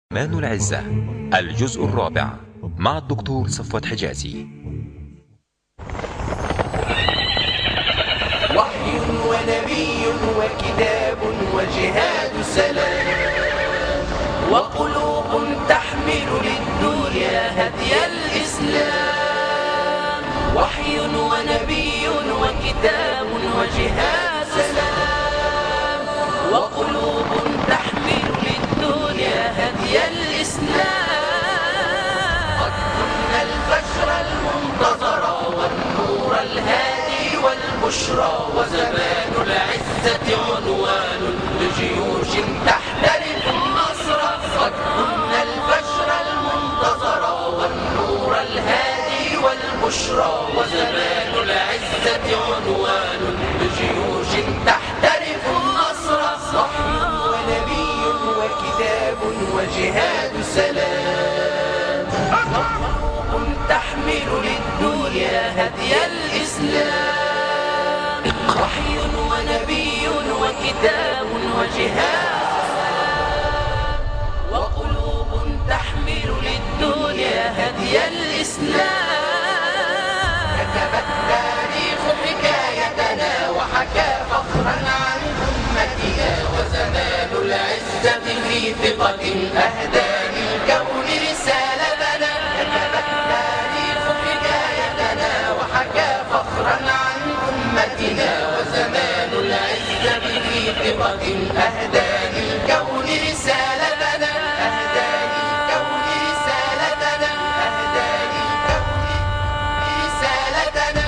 مان العزة الجزء الرابع مع الدكتور صفوت حجازي وحي ونبي وكتاب وجهاد سلام وقلوب تحمل للدنيا هدي الإسلام وحي ونبي وكتاب وجهاد سلام وقلوب تحمل للدنيا هدي الإسلام قد كنا البشر المنتظر والنور الهادي والبشرى وزمان العزة عنوان لجيوش تحترم النصر قد كنا البشر المنتظر والنور الهادي والبشرى وزمان العزة عنوان لجيوش تحترم النصر وحي ونبي وكتاب وجهاد سلام وقلوب تحمل للدنيا هدي الإسلام وحي ونبي وكتاب وجهاد وقلوب تحمل للدنيا هدي الإسلام كتب التاريخ حكايتنا وحكى فخرا عن أمتنا وزمان العزة في ثقة أهدى للكون رسالتنا كتب التاريخ حكايتنا وحكى فخرا عن أمتنا وزمان العزة في ثقة أهدى للكون رسالتنا أهدى للكون رسالتنا أهدى للكون رسالتنا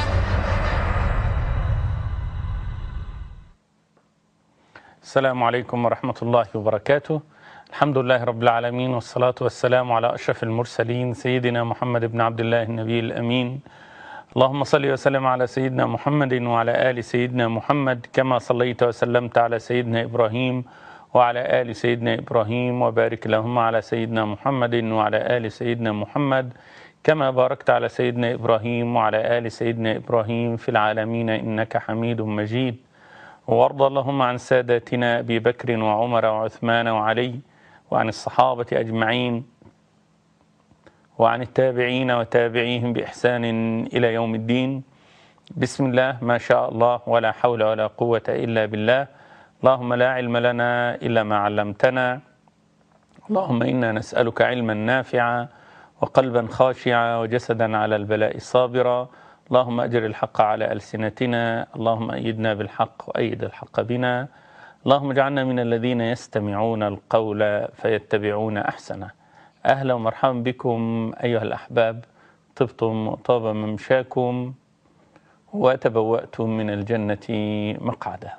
السلام عليكم ورحمة الله وبركاته الحمد لله رب العالمين والصلاة والسلام على أشرف المرسلين سيدنا محمد بن عبد الله النبي الأمين اللهم صل وسلم على سيدنا محمد وعلى آل سيدنا محمد كما صليت وسلمت على سيدنا إبراهيم وعلى آل سيدنا إبراهيم وبارك اللهم على سيدنا محمد وعلى آل سيدنا محمد كما باركت على سيدنا إبراهيم وعلى آل سيدنا إبراهيم في العالمين إنك حميد مجيد وارض اللهم عن ساداتنا ابي بكر وعمر وعثمان وعلي وعن الصحابه اجمعين وعن التابعين وتابعيهم باحسان الى يوم الدين بسم الله ما شاء الله ولا حول ولا قوه الا بالله اللهم لا علم لنا الا ما علمتنا اللهم انا نسالك علما نافعا وقلبا خاشعا وجسدا على البلاء صابرا اللهم اجر الحق على السنتنا اللهم ايدنا بالحق وايد الحق بنا اللهم اجعلنا من الذين يستمعون القول فيتبعون احسنه اهلا ومرحبا بكم ايها الاحباب طبتم وطاب ممشاكم وتبواتم من الجنه مقعدا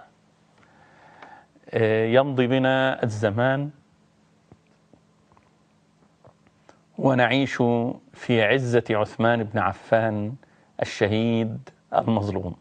آه، يمضي بنا الزمان ونعيش في عزه عثمان بن عفان الشهيد المظلوم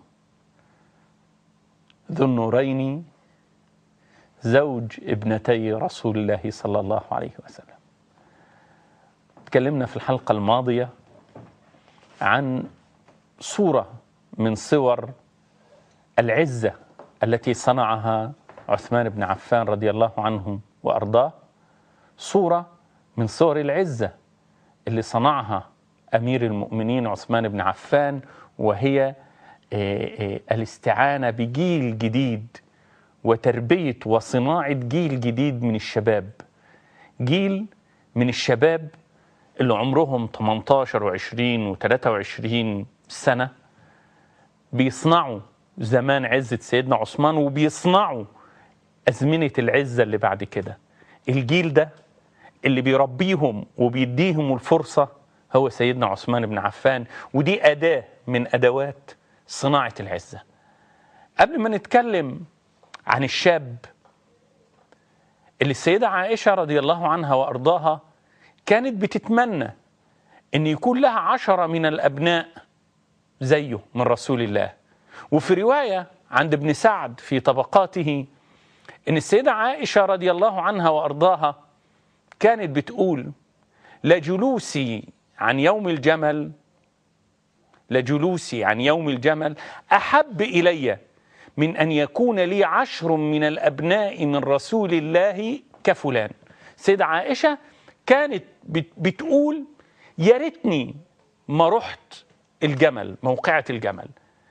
ذو النورين زوج ابنتي رسول الله صلى الله عليه وسلم تكلمنا في الحلقة الماضية عن صورة من صور العزة التي صنعها عثمان بن عفان رضي الله عنه وأرضاه صورة من صور العزة اللي صنعها امير المؤمنين عثمان بن عفان وهي آه، آه، الاستعانه بجيل جديد وتربيه وصناعه جيل جديد من الشباب جيل من الشباب اللي عمرهم 18 و20 و23 سنه بيصنعوا زمان عزه سيدنا عثمان وبيصنعوا ازمنه العزه اللي بعد كده الجيل ده اللي بيربيهم وبيديهم الفرصه هو سيدنا عثمان بن عفان ودي أداة من أدوات صناعة العزة قبل ما نتكلم عن الشاب اللي السيدة عائشة رضي الله عنها وأرضاها كانت بتتمنى أن يكون لها عشرة من الأبناء زيه من رسول الله وفي رواية عند ابن سعد في طبقاته أن السيدة عائشة رضي الله عنها وأرضاها كانت بتقول لجلوسي عن يوم الجمل لجلوسي عن يوم الجمل احب الي من ان يكون لي عشر من الابناء من رسول الله كفلان سيدة عائشه كانت بت- بتقول يا ريتني ما رحت الجمل موقعة الجمل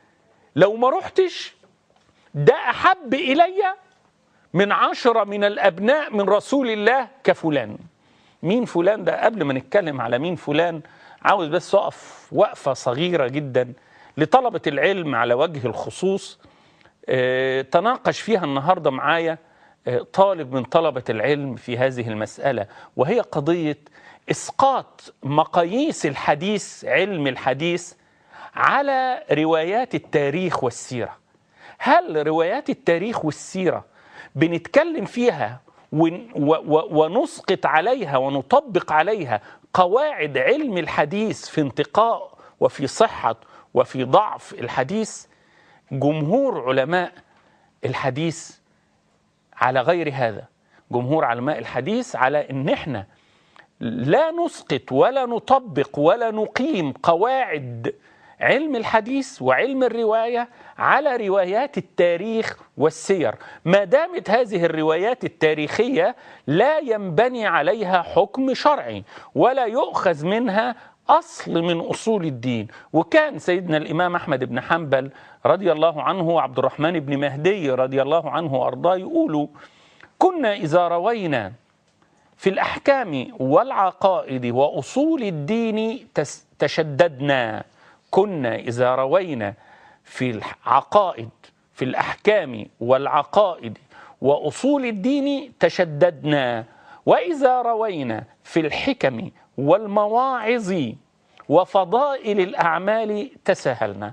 لو ما رحتش ده أحب إلي من عشرة من الأبناء من رسول الله كفلان مين فلان ده قبل ما نتكلم على مين فلان عاوز بس أقف وقفة صغيرة جدا لطلبة العلم على وجه الخصوص آه، تناقش فيها النهاردة معايا آه، طالب من طلبة العلم في هذه المسألة وهي قضية إسقاط مقاييس الحديث علم الحديث على روايات التاريخ والسيرة هل روايات التاريخ والسيرة بنتكلم فيها ون- و- و- ونسقط عليها ونطبق عليها قواعد علم الحديث في انتقاء وفي صحة وفي ضعف الحديث جمهور علماء الحديث على غير هذا جمهور علماء الحديث على ان احنا لا نسقط ولا نطبق ولا نقيم قواعد علم الحديث وعلم الروايه على روايات التاريخ والسير ما دامت هذه الروايات التاريخيه لا ينبني عليها حكم شرعي ولا يؤخذ منها اصل من اصول الدين وكان سيدنا الامام احمد بن حنبل رضي الله عنه وعبد الرحمن بن مهدي رضي الله عنه وارضاه يقولوا كنا اذا روينا في الأحكام والعقائد وأصول الدين تس- تشددنا كنا إذا روينا في العقائد في الأحكام والعقائد وأصول الدين تشددنا وإذا روينا في الحكم والمواعظ وفضائل الأعمال تساهلنا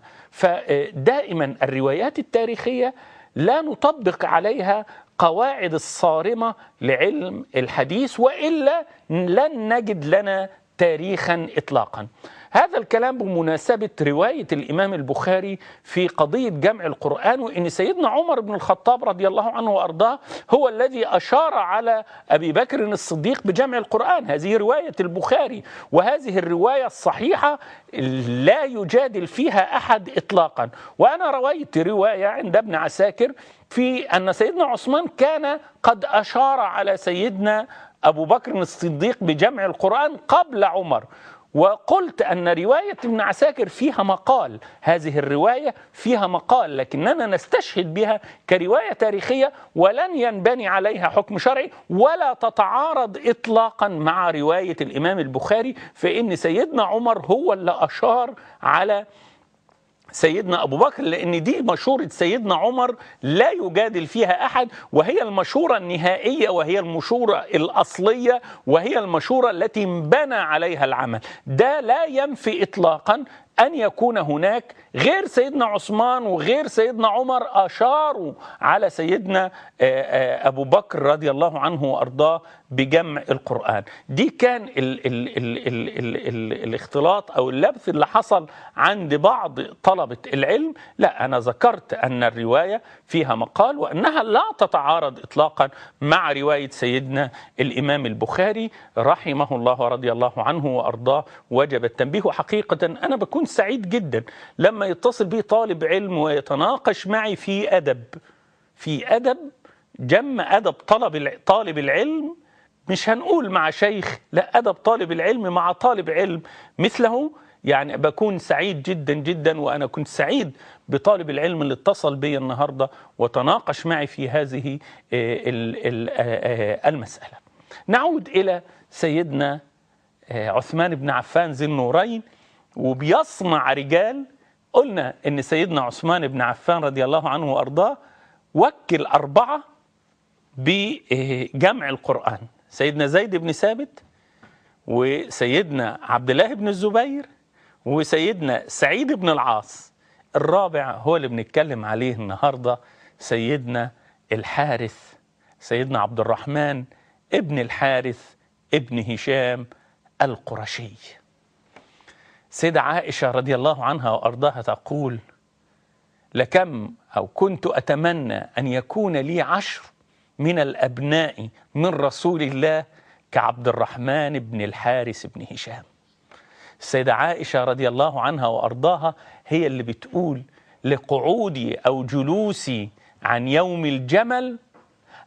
فدائما الروايات التاريخية لا نطبق عليها قواعد الصارمة لعلم الحديث وإلا لن نجد لنا تاريخا إطلاقا هذا الكلام بمناسبة رواية الإمام البخاري في قضية جمع القرآن وإن سيدنا عمر بن الخطاب رضي الله عنه وأرضاه هو الذي أشار على أبي بكر الصديق بجمع القرآن هذه رواية البخاري وهذه الرواية الصحيحة لا يجادل فيها أحد إطلاقا وأنا رويت رواية عند ابن عساكر في أن سيدنا عثمان كان قد أشار على سيدنا أبو بكر الصديق بجمع القرآن قبل عمر وقلت أن رواية ابن عساكر فيها مقال هذه الرواية فيها مقال لكننا نستشهد بها كرواية تاريخية ولن ينبني عليها حكم شرعي ولا تتعارض إطلاقا مع رواية الإمام البخاري فإن سيدنا عمر هو اللي أشار على سيدنا أبو بكر لأن دي مشورة سيدنا عمر لا يجادل فيها أحد وهي المشورة النهائية وهي المشورة الأصلية وهي المشورة التي انبنى عليها العمل ده لا ينفي إطلاقا أن يكون هناك غير سيدنا عثمان وغير سيدنا عمر أشاروا على سيدنا آه، آه، أبو بكر رضي الله عنه وأرضاه بجمع القرآن دي كان ال ال ال ال ال ال الاختلاط أو اللبث اللي حصل عند بعض طلبة العلم لا أنا ذكرت أن الرواية فيها مقال وأنها لا تتعارض إطلاقا مع رواية سيدنا الإمام البخاري رحمه الله ورضي الله عنه وأرضاه وجب التنبيه حقيقة أنا بكون سعيد جدا لما يتصل بي طالب علم ويتناقش معي في أدب في أدب جم أدب طلب الع- طالب العلم مش هنقول مع شيخ لا أدب طالب العلم مع طالب علم مثله يعني بكون سعيد جدا جدا وأنا كنت سعيد بطالب العلم اللي اتصل بي النهاردة وتناقش معي في هذه آه، ال- ال- آه، آه، المسألة نعود إلى سيدنا آه، عثمان بن عفان ذي النورين وبيصنع رجال قلنا ان سيدنا عثمان بن عفان رضي الله عنه وارضاه وكل اربعه بجمع القران سيدنا زيد بن ثابت وسيدنا عبد الله بن الزبير وسيدنا سعيد بن العاص الرابع هو اللي بنتكلم عليه النهارده سيدنا الحارث سيدنا عبد الرحمن ابن الحارث ابن هشام القرشي سيدة عائشة رضي الله عنها وأرضاها تقول لكم أو كنت أتمنى أن يكون لي عشر من الأبناء من رسول الله كعبد الرحمن بن الحارث بن هشام السيدة عائشة رضي الله عنها وأرضاها هي اللي بتقول لقعودي أو جلوسي عن يوم الجمل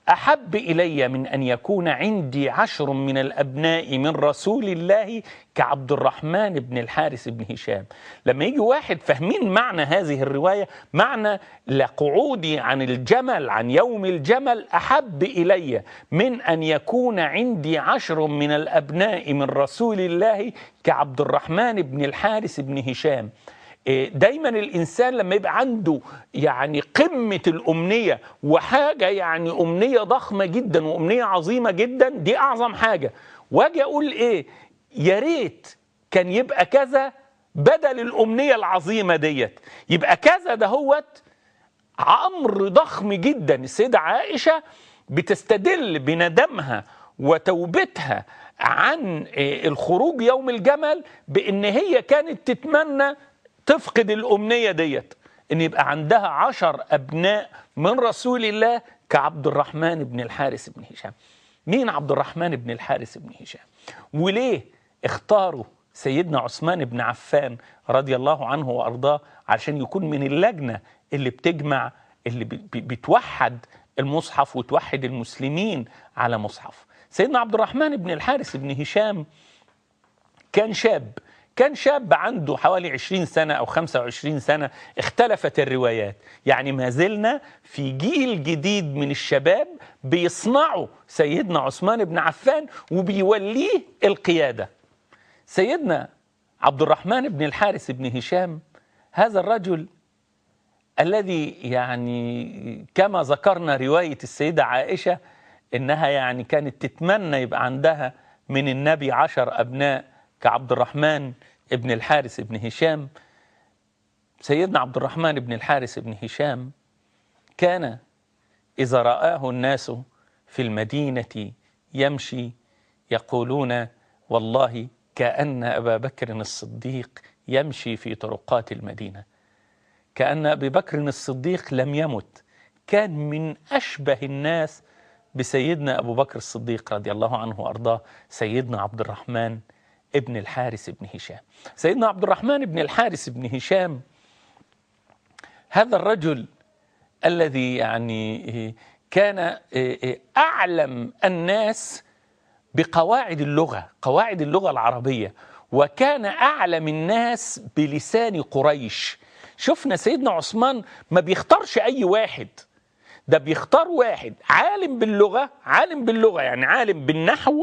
احب الي من ان يكون عندي عشر من الابناء من رسول الله كعبد الرحمن بن الحارث بن هشام لما يجي واحد فاهمين معنى هذه الروايه معنى لقعودي عن الجمل عن يوم الجمل احب الي من ان يكون عندي عشر من الابناء من رسول الله كعبد الرحمن بن الحارث بن هشام إيه، دايما الانسان لما يبقى عنده يعني قمه الامنيه وحاجه يعني امنيه ضخمه جدا وامنيه عظيمه جدا دي اعظم حاجه واجي اقول ايه يا ريت كان يبقى كذا بدل الامنيه العظيمه ديت يبقى كذا دهوت امر ضخم جدا السيده عائشه بتستدل بندمها وتوبتها عن آه، الخروج يوم الجمل بان هي كانت تتمنى تفقد الامنيه ديت ان يبقى عندها عشر ابناء من رسول الله كعبد الرحمن بن الحارث بن هشام مين عبد الرحمن بن الحارث بن هشام وليه اختاروا سيدنا عثمان بن عفان رضي الله عنه وارضاه عشان يكون من اللجنه اللي بتجمع اللي ب- ب- بتوحد المصحف وتوحد المسلمين على مصحف سيدنا عبد الرحمن بن الحارث بن هشام كان شاب كان شاب عنده حوالي 20 سنة أو 25 سنة اختلفت الروايات يعني ما زلنا في جيل جديد من الشباب بيصنعوا سيدنا عثمان بن عفان وبيوليه القيادة سيدنا عبد الرحمن بن الحارث بن هشام هذا الرجل الذي يعني كما ذكرنا رواية السيدة عائشة إنها يعني كانت تتمنى يبقى عندها من النبي عشر أبناء كعبد الرحمن ابن الحارث بن هشام سيدنا عبد الرحمن بن الحارث بن هشام كان إذا رآه الناس في المدينة يمشي يقولون والله كأن أبا بكر الصديق يمشي في طرقات المدينة كأن أبي بكر الصديق لم يمت كان من أشبه الناس بسيدنا أبو بكر الصديق رضي الله عنه وأرضاه سيدنا عبد الرحمن ابن الحارث بن هشام سيدنا عبد الرحمن بن الحارث بن هشام هذا الرجل الذي يعني كان أعلم الناس بقواعد اللغة قواعد اللغة العربية وكان أعلم الناس بلسان قريش شفنا سيدنا عثمان ما بيختارش أي واحد ده بيختار واحد عالم باللغة عالم باللغة يعني عالم بالنحو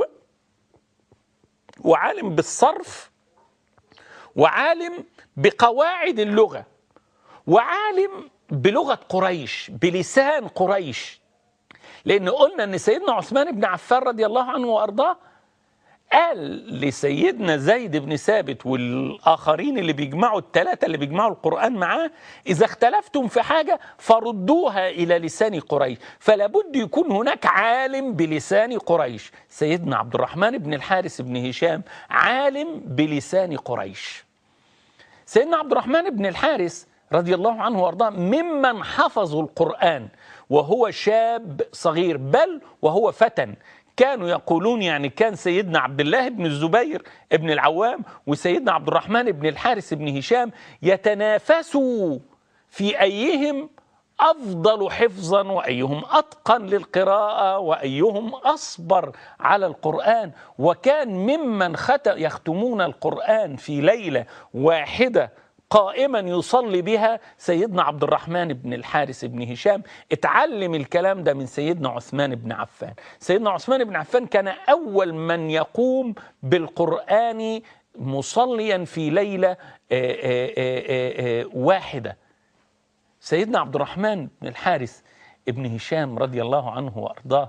وعالم بالصرف وعالم بقواعد اللغة وعالم بلغة قريش بلسان قريش لأن قلنا أن سيدنا عثمان بن عفان رضي الله عنه وأرضاه قال لسيدنا زيد بن ثابت والآخرين اللي بيجمعوا الثلاثة اللي بيجمعوا القرآن معاه إذا اختلفتم في حاجة فردوها إلى لسان قريش فلا بد يكون هناك عالم بلسان قريش سيدنا عبد الرحمن بن الحارث بن هشام عالم بلسان قريش سيدنا عبد الرحمن بن الحارث رضي الله عنه وارضاه ممن حفظوا القرآن وهو شاب صغير بل وهو فتى كانوا يقولون يعني كان سيدنا عبد الله بن الزبير بن العوام وسيدنا عبد الرحمن بن الحارث بن هشام يتنافسوا في أيهم أفضل حفظا وأيهم أتقن للقراءة وأيهم أصبر على القرآن وكان ممن خت يختمون القرآن في ليلة واحدة قائما يصلي بها سيدنا عبد الرحمن بن الحارث بن هشام اتعلم الكلام ده من سيدنا عثمان بن عفان سيدنا عثمان بن عفان كان أول من يقوم بالقرآن مصليا في ليلة آآ آآ آآ واحدة سيدنا عبد الرحمن بن الحارث ابن هشام رضي الله عنه وأرضاه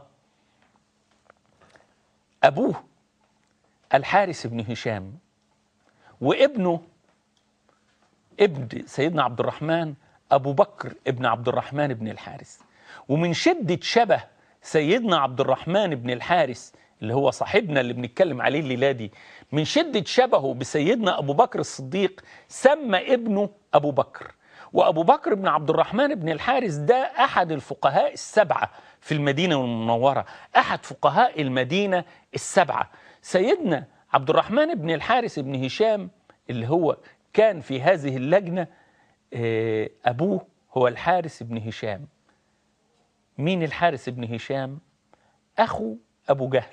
أبوه الحارث بن هشام وابنه ابن سيدنا عبد الرحمن أبو بكر ابن عبد الرحمن بن الحارث ومن شدة شبه سيدنا عبد الرحمن بن الحارث اللي هو صاحبنا اللي بنتكلم عليه الليلة دي من شدة شبهه بسيدنا أبو بكر الصديق سمى ابنه أبو بكر وأبو بكر بن عبد الرحمن بن الحارث ده أحد الفقهاء السبعة في المدينة المنورة أحد فقهاء المدينة السبعة سيدنا عبد الرحمن بن الحارث بن هشام اللي هو كان في هذه اللجنة أبوه هو الحارث بن هشام مين الحارث بن هشام؟ أخو أبو جهل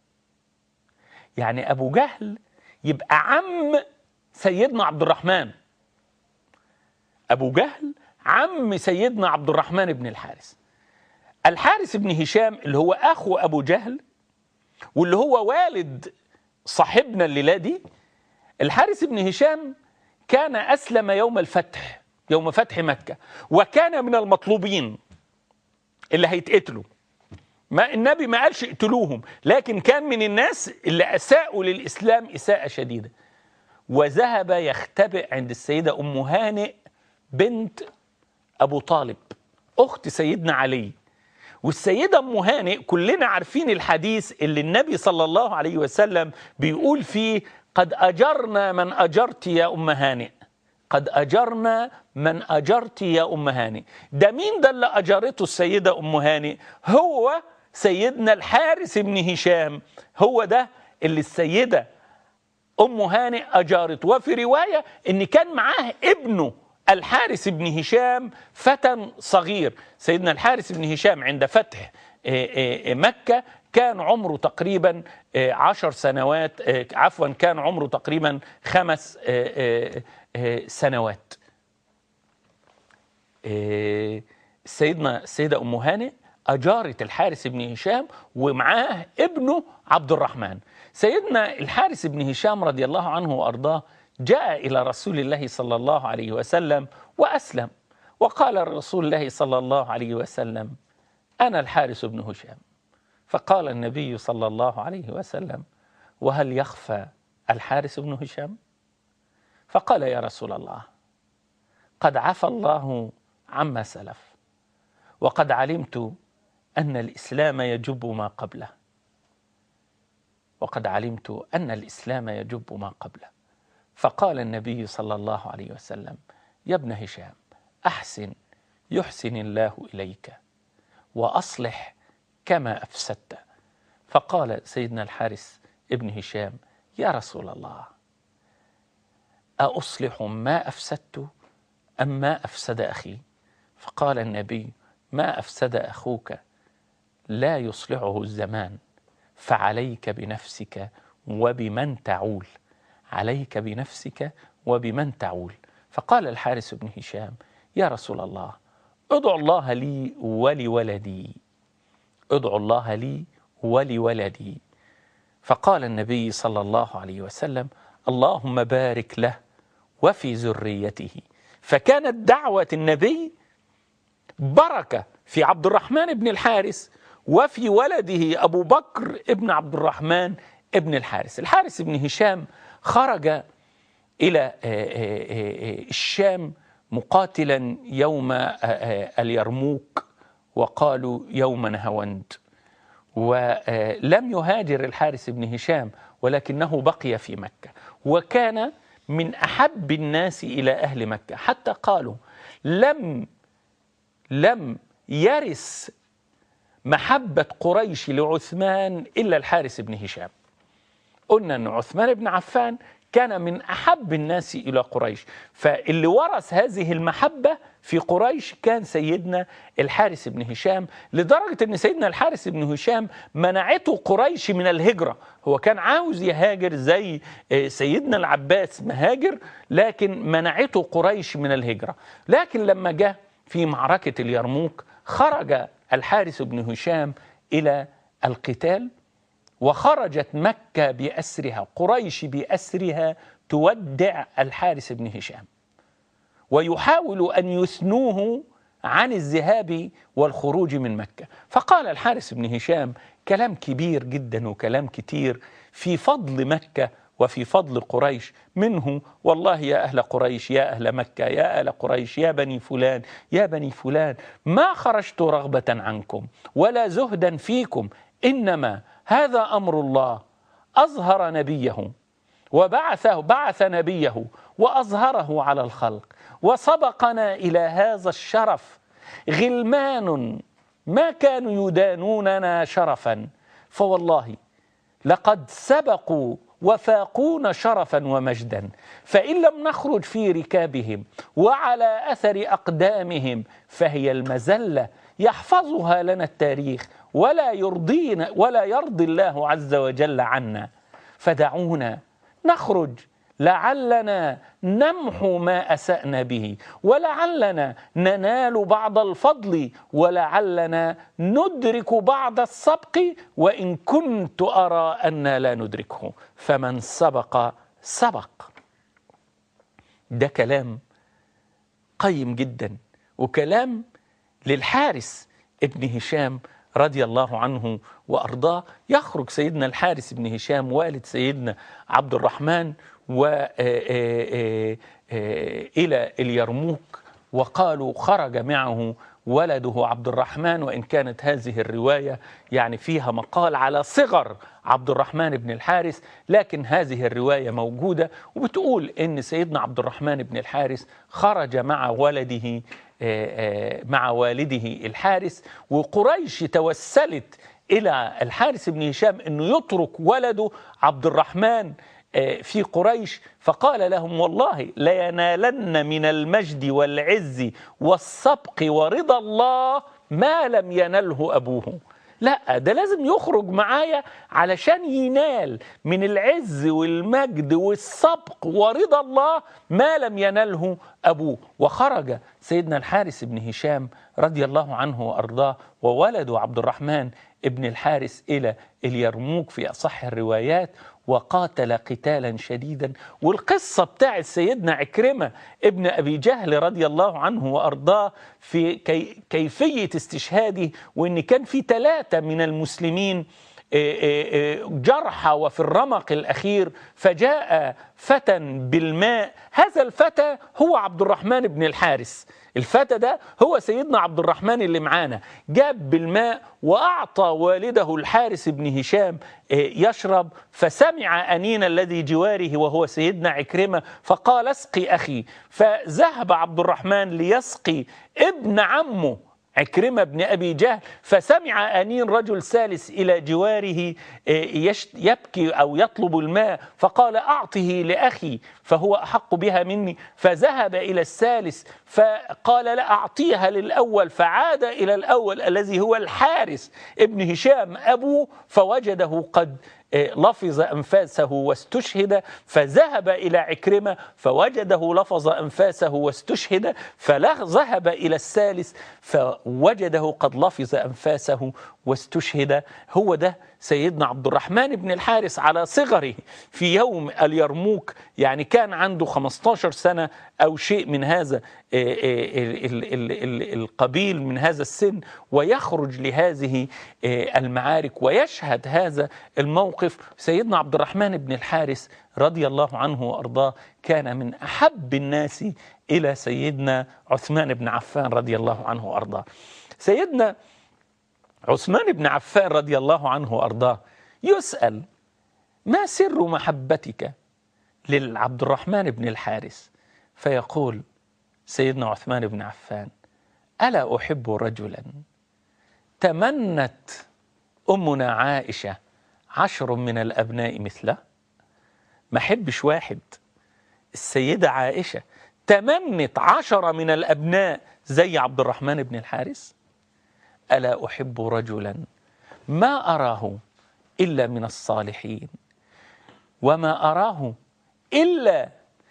يعني أبو جهل يبقى عم سيدنا عبد الرحمن أبو جهل عم سيدنا عبد الرحمن بن الحارث الحارث بن هشام اللي هو أخو أبو جهل واللي هو والد صاحبنا الليلة دي الحارث بن هشام كان أسلم يوم الفتح يوم فتح مكة وكان من المطلوبين اللي هيتقتلوا ما النبي ما قالش اقتلوهم لكن كان من الناس اللي أساءوا للإسلام إساءة شديدة وذهب يختبئ عند السيدة أم هانئ بنت أبو طالب أخت سيدنا علي والسيدة أم هانئ كلنا عارفين الحديث اللي النبي صلى الله عليه وسلم بيقول فيه قد أجرنا من أجرت يا أم هانئ قد أجرنا من أجرت يا أم هانئ ده مين ده اللي أجرته السيدة أم هانئ هو سيدنا الحارث بن هشام هو ده اللي السيدة أم هانئ أجارت وفي رواية إن كان معاه ابنه الحارث بن هشام فتى صغير سيدنا الحارث بن هشام عند فتح مكة كان عمره تقريبا عشر سنوات عفوا كان عمره تقريبا خمس سنوات سيدنا السيدة أم هانئ أجارت الحارث بن هشام ومعاه ابنه عبد الرحمن سيدنا الحارث بن هشام رضي الله عنه وأرضاه جاء إلى رسول الله صلى الله عليه وسلم وأسلم وقال رسول الله صلى الله عليه وسلم أنا الحارث بن هشام فقال النبي صلى الله عليه وسلم وهل يخفى الحارث بن هشام فقال يا رسول الله قد عفى الله عما سلف وقد علمت أن الإسلام يجب ما قبله وقد علمت أن الإسلام يجب ما قبله فقال النبي صلى الله عليه وسلم يا ابن هشام أحسن يحسن الله إليك وأصلح كما أفسدت فقال سيدنا الحارث ابن هشام يا رسول الله أصلح ما أفسدت أم ما أفسد أخي فقال النبي ما أفسد أخوك لا يصلحه الزمان فعليك بنفسك وبمن تعول عليك بنفسك وبمن تعول فقال الحارث بن هشام يا رسول الله ادعو الله لي ولولدي ادعو الله لي ولولدي فقال النبي صلى الله عليه وسلم اللهم بارك له وفي ذريته فكانت دعوة النبي بركة في عبد الرحمن بن الحارث وفي ولده أبو بكر ابن عبد الرحمن ابن الحارث الحارث بن هشام خرج إلى الشام مقاتلا يوم اليرموك وقالوا يوم نهوند ولم يهاجر الحارث بن هشام ولكنه بقي في مكة وكان من أحب الناس إلى أهل مكة حتى قالوا لم لم يرث محبة قريش لعثمان إلا الحارث بن هشام قلنا أن عثمان بن عفان كان من أحب الناس إلى قريش فاللي ورث هذه المحبة في قريش كان سيدنا الحارث بن هشام لدرجة أن سيدنا الحارث بن هشام منعته قريش من الهجرة هو كان عاوز يهاجر زي سيدنا العباس مهاجر لكن منعته قريش من الهجرة لكن لما جاء في معركة اليرموك خرج الحارث بن هشام إلى القتال وخرجت مكة بأسرها قريش بأسرها تودع الحارث بن هشام ويحاول أن يثنوه عن الذهاب والخروج من مكة فقال الحارث بن هشام كلام كبير جدا وكلام كتير في فضل مكة وفي فضل قريش منه والله يا أهل قريش يا أهل مكة يا أهل قريش يا بني فلان يا بني فلان ما خرجت رغبة عنكم ولا زهدا فيكم إنما هذا أمر الله أظهر نبيه وبعثه بعث نبيه وأظهره على الخلق وسبقنا إلى هذا الشرف غلمان ما كانوا يدانوننا شرفا فوالله لقد سبقوا وفاقون شرفا ومجدا فإن لم نخرج في ركابهم وعلى أثر أقدامهم فهي المزلة يحفظها لنا التاريخ ولا يرضينا ولا يرضي الله عز وجل عنا فدعونا نخرج لعلنا نمحو ما اسانا به ولعلنا ننال بعض الفضل ولعلنا ندرك بعض السبق وان كنت ارى ان لا ندركه فمن سبق سبق ده كلام قيم جدا وكلام للحارس ابن هشام رضي الله عنه وارضاه يخرج سيدنا الحارس بن هشام والد سيدنا عبد الرحمن و الى اليرموك وقالوا خرج معه ولده عبد الرحمن وان كانت هذه الروايه يعني فيها مقال على صغر عبد الرحمن بن الحارث لكن هذه الروايه موجوده وبتقول ان سيدنا عبد الرحمن بن الحارث خرج مع ولده مع والده الحارث وقريش توسلت الى الحارث بن هشام انه يترك ولده عبد الرحمن في قريش فقال لهم والله لينالن من المجد والعز والسبق ورضا الله ما لم ينله ابوه لا ده لازم يخرج معايا علشان ينال من العز والمجد والسبق ورضا الله ما لم ينله ابوه وخرج سيدنا الحارث بن هشام رضي الله عنه وارضاه وولده عبد الرحمن ابن الحارث الى اليرموك في اصح الروايات وقاتل قتالا شديدا والقصة بتاعت سيدنا عكرمة ابن أبي جهل رضي الله عنه وأرضاه في كي كيفية استشهاده وإن كان في ثلاثة من المسلمين جرحى وفي الرمق الأخير فجاء فتى بالماء هذا الفتى هو عبد الرحمن بن الحارث الفتى ده هو سيدنا عبد الرحمن اللي معانا جاب بالماء وأعطى والده الحارث بن هشام يشرب فسمع أنين الذي جواره وهو سيدنا عكرمة فقال اسقي أخي فذهب عبد الرحمن ليسقي ابن عمه عكرمة بن أبي جهل فسمع أنين رجل ثالث إلى جواره يبكي أو يطلب الماء فقال أعطه لأخي فهو أحق بها مني فذهب إلى الثالث فقال لا أعطيها للأول فعاد إلى الأول الذي هو الحارس ابن هشام أبوه فوجده قد لفظ أنفاسه واستشهد فذهب إلى عكرمة فوجده لفظ أنفاسه واستشهد فذهب إلى الثالث فوجده قد لفظ أنفاسه واستشهد هو ده سيدنا عبد الرحمن بن الحارث على صغره في يوم اليرموك يعني كان عنده 15 سنة أو شيء من هذا القبيل من هذا السن ويخرج لهذه المعارك ويشهد هذا الموقف سيدنا عبد الرحمن بن الحارث رضي الله عنه وأرضاه كان من أحب الناس إلى سيدنا عثمان بن عفان رضي الله عنه وأرضاه سيدنا عثمان بن عفان رضي الله عنه وارضاه يسال ما سر محبتك للعبد الرحمن بن الحارث فيقول سيدنا عثمان بن عفان الا احب رجلا تمنت امنا عائشه عشر من الابناء مثله ما احبش واحد السيده عائشه تمنت عشرة من الابناء زي عبد الرحمن بن الحارث الا احب رجلا ما اراه الا من الصالحين وما اراه الا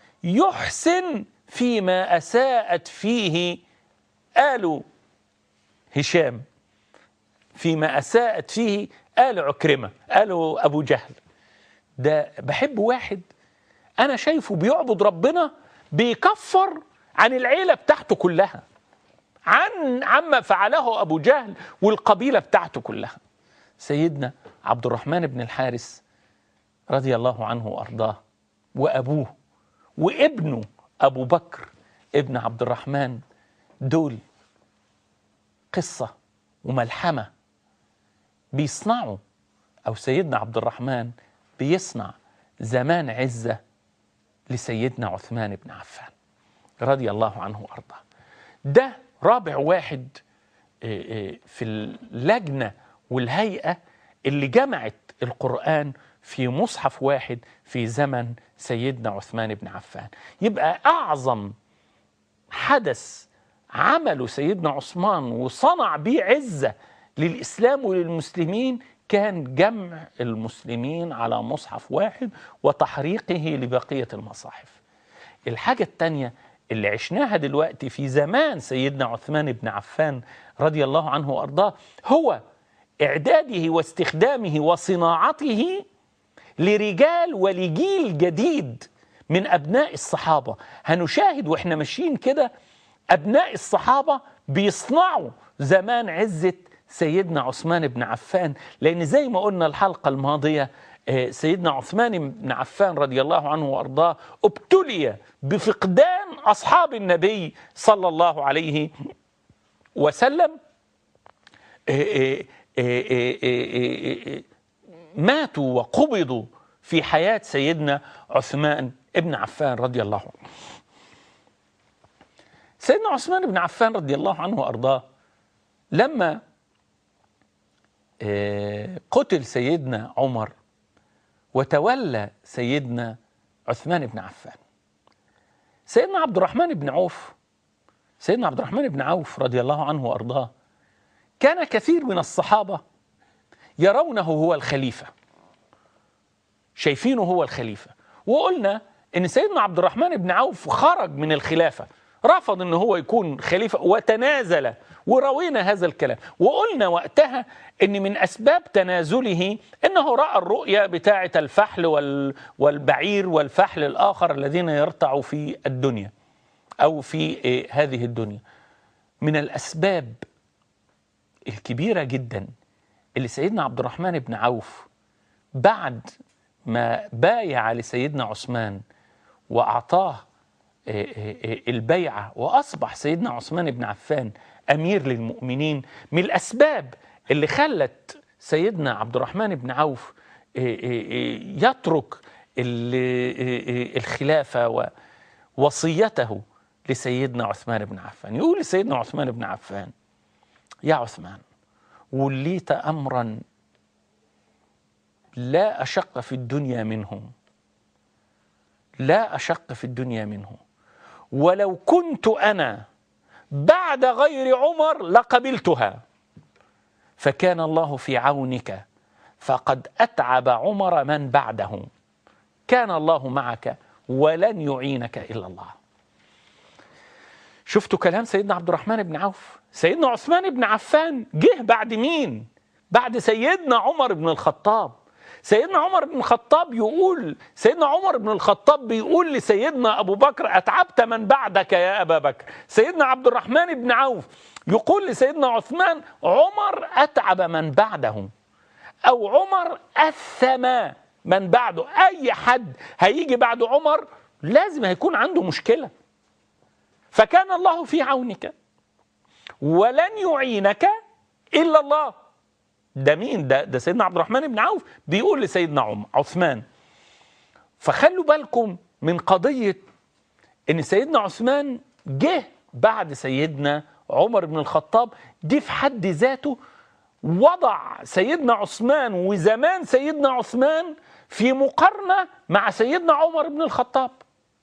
يحسن فيما اساءت فيه ال هشام فيما اساءت فيه ال عكرمه ال ابو جهل ده بحب واحد انا شايفه بيعبد ربنا بيكفر عن العيله بتاعته كلها عن عما فعله ابو جهل والقبيله بتاعته كلها سيدنا عبد الرحمن بن الحارث رضي الله عنه وارضاه وابوه وابنه ابو بكر ابن عبد الرحمن دول قصه وملحمه بيصنعوا او سيدنا عبد الرحمن بيصنع زمان عزه لسيدنا عثمان بن عفان رضي الله عنه وارضاه ده رابع واحد في اللجنه والهيئه اللي جمعت القران في مصحف واحد في زمن سيدنا عثمان بن عفان يبقى اعظم حدث عمله سيدنا عثمان وصنع بيه عزه للإسلام وللمسلمين كان جمع المسلمين على مصحف واحد وتحريقه لبقية المصاحف الحاجة التانية اللي عشناها دلوقتي في زمان سيدنا عثمان بن عفان رضي الله عنه وأرضاه هو إعداده واستخدامه وصناعته لرجال ولجيل جديد من أبناء الصحابة هنشاهد وإحنا ماشيين كده أبناء الصحابة بيصنعوا زمان عزة سيدنا عثمان بن عفان لأن زي ما قلنا الحلقة الماضية آه، سيدنا عثمان بن عفان رضي الله عنه وأرضاه ابتلي بفقدان أصحاب النبي صلى الله عليه وسلم آه، آه، آه، آه، آه، آه، ماتوا وقبضوا في حياة سيدنا عثمان بن عفان رضي الله عنه سيدنا عثمان بن عفان رضي الله عنه وأرضاه لما آه، قتل سيدنا عمر وتولى سيدنا عثمان بن عفان سيدنا عبد الرحمن بن عوف سيدنا عبد الرحمن بن عوف رضي الله عنه وارضاه كان كثير من الصحابه يرونه هو الخليفه شايفينه هو الخليفه وقلنا ان سيدنا عبد الرحمن بن عوف خرج من الخلافه رفض ان هو يكون خليفه وتنازل وروينا هذا الكلام وقلنا وقتها ان من اسباب تنازله انه راى الرؤيا بتاعه الفحل وال والبعير والفحل الاخر الذين يرتعوا في الدنيا او في إيه، هذه الدنيا من الاسباب الكبيره جدا اللي سيدنا عبد الرحمن بن عوف بعد ما بايع لسيدنا عثمان واعطاه آه، آه، آه، البيعه واصبح سيدنا عثمان بن عفان امير للمؤمنين من الاسباب اللي خلت سيدنا عبد الرحمن بن عوف آه، آه، آه، يترك ال- آه، آه، الخلافه ووصيته لسيدنا عثمان بن عفان يقول لسيدنا عثمان بن عفان يا عثمان وليت امرا لا اشق في الدنيا منه لا اشق في الدنيا منه ولو كنت انا بعد غير عمر لقبلتها فكان الله في عونك فقد اتعب عمر من بعده كان الله معك ولن يعينك الا الله شفتوا كلام سيدنا عبد الرحمن بن عوف سيدنا عثمان بن عفان جه بعد مين بعد سيدنا عمر بن الخطاب سيدنا عمر بن الخطاب يقول سيدنا عمر بن الخطاب بيقول لسيدنا ابو بكر اتعبت من بعدك يا ابا بكر سيدنا عبد الرحمن بن عوف يقول لسيدنا عثمان عمر اتعب من بعده او عمر اثم من بعده اي حد هيجي بعد عمر لازم هيكون عنده مشكله فكان الله في عونك ولن يعينك الا الله ده مين ده ده سيدنا عبد الرحمن بن عوف بيقول لسيدنا عم عثمان فخلوا بالكم من قضيه ان سيدنا عثمان جه بعد سيدنا عمر بن الخطاب دي في حد ذاته وضع سيدنا عثمان وزمان سيدنا عثمان في مقارنه مع سيدنا عمر بن الخطاب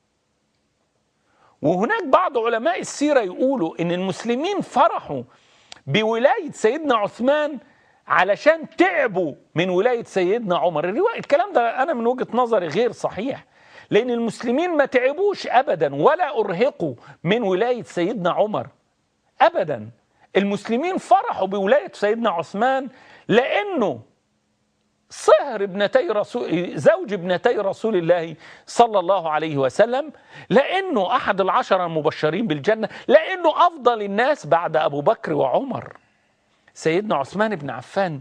وهناك بعض علماء السيرة يقولوا إن المسلمين فرحوا بولاية سيدنا عثمان علشان تعبوا من ولاية سيدنا عمر الرواية الكلام ده أنا من وجهة نظري غير صحيح لأن المسلمين ما تعبوش أبدا ولا أرهقوا من ولاية سيدنا عمر أبدا المسلمين فرحوا بولاية سيدنا عثمان لأنه صهر ابنتي رسول زوج ابنتي رسول الله صلى الله عليه وسلم لانه احد العشره المبشرين بالجنه لانه افضل الناس بعد ابو بكر وعمر سيدنا عثمان بن عفان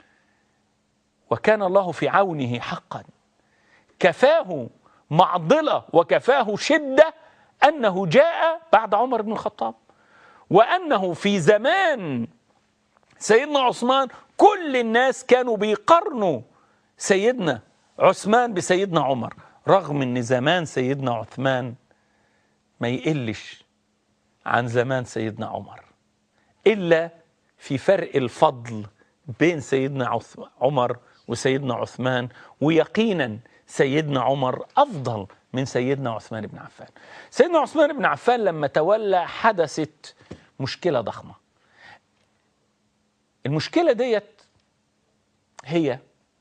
وكان الله في عونه حقا كفاه معضله وكفاه شده انه جاء بعد عمر بن الخطاب وانه في زمان سيدنا عثمان كل الناس كانوا بيقارنوا سيدنا عثمان بسيدنا عمر رغم ان زمان سيدنا عثمان ما يقلش عن زمان سيدنا عمر الا في فرق الفضل بين سيدنا عث- عمر وسيدنا عثمان ويقينا سيدنا عمر افضل من سيدنا عثمان بن عفان سيدنا عثمان بن عفان لما تولى حدثت مشكله ضخمه المشكلة ديت هي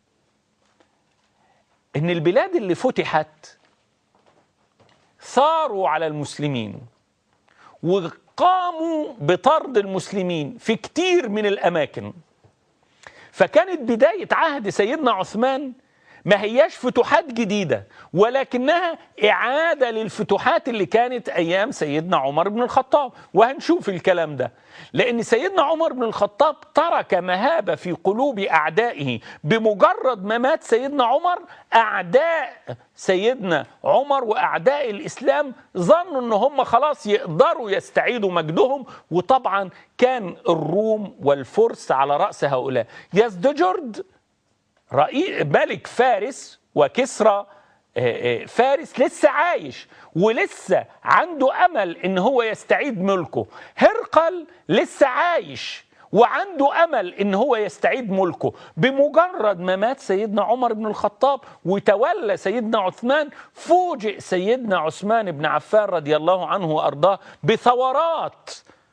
ان البلاد اللي فتحت ثاروا على المسلمين وقاموا بطرد المسلمين في كتير من الاماكن فكانت بدايه عهد سيدنا عثمان ما هياش فتوحات جديده ولكنها اعاده للفتوحات اللي كانت ايام سيدنا عمر بن الخطاب وهنشوف الكلام ده لان سيدنا عمر بن الخطاب ترك مهابه في قلوب اعدائه بمجرد ما مات سيدنا عمر اعداء سيدنا عمر واعداء الاسلام ظنوا ان هم خلاص يقدروا يستعيدوا مجدهم وطبعا كان الروم والفرس على راس هؤلاء يزدجرد رئيس ملك فارس وكسرى آه، آه، فارس لسه عايش ولسه عنده امل ان هو يستعيد ملكه هرقل لسه عايش وعنده امل ان هو يستعيد ملكه بمجرد ما مات سيدنا عمر بن الخطاب وتولى سيدنا عثمان فوجئ سيدنا عثمان بن عفان رضي الله عنه وارضاه بثورات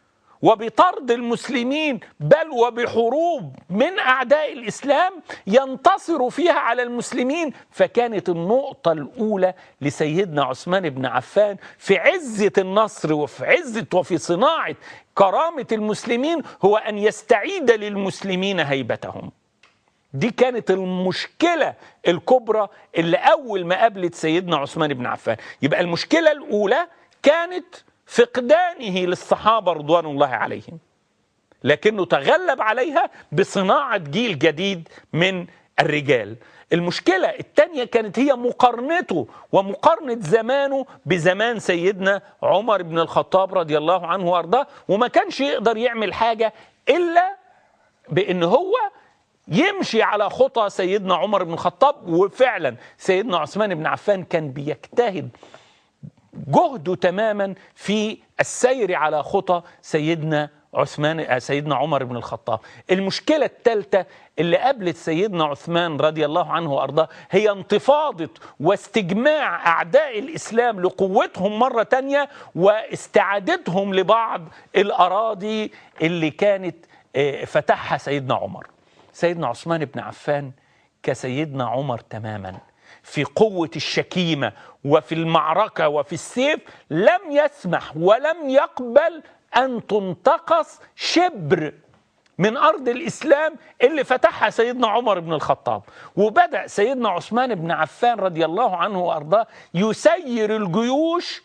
وبطرد المسلمين بل وبحروب من اعداء الاسلام ينتصر فيها على المسلمين فكانت النقطه الاولى لسيدنا عثمان بن عفان في عزه النصر وفي عزه وفي صناعه كرامه المسلمين هو ان يستعيد للمسلمين هيبتهم دي كانت المشكلة الكبرى اللي أول ما قابلت سيدنا عثمان بن عفان يبقى المشكلة الأولى كانت فقدانه للصحابة رضوان الله عليهم لكنه تغلب عليها بصناعة جيل جديد من الرجال المشكلة الثانية كانت هي مقارنته ومقارنة زمانه بزمان سيدنا عمر بن الخطاب رضي الله عنه وارضاه وما كانش يقدر يعمل حاجة إلا بأن هو يمشي على خطى سيدنا عمر بن الخطاب وفعلا سيدنا عثمان بن عفان كان بيجتهد جهده تماما في السير على خطى سيدنا عثمان آه، سيدنا عمر بن الخطاب المشكلة الثالثة اللي قابلت سيدنا عثمان رضي الله عنه وأرضاه هي انتفاضة واستجماع أعداء الإسلام لقوتهم مرة تانية واستعادتهم لبعض الأراضي اللي كانت آه، فتحها سيدنا عمر سيدنا عثمان بن عفان كسيدنا عمر تماما في قوة الشكيمة وفي المعركة وفي السيف لم يسمح ولم يقبل أن تنتقص شبر من أرض الإسلام اللي فتحها سيدنا عمر بن الخطاب وبدأ سيدنا عثمان بن عفان رضي الله عنه وأرضاه يسير الجيوش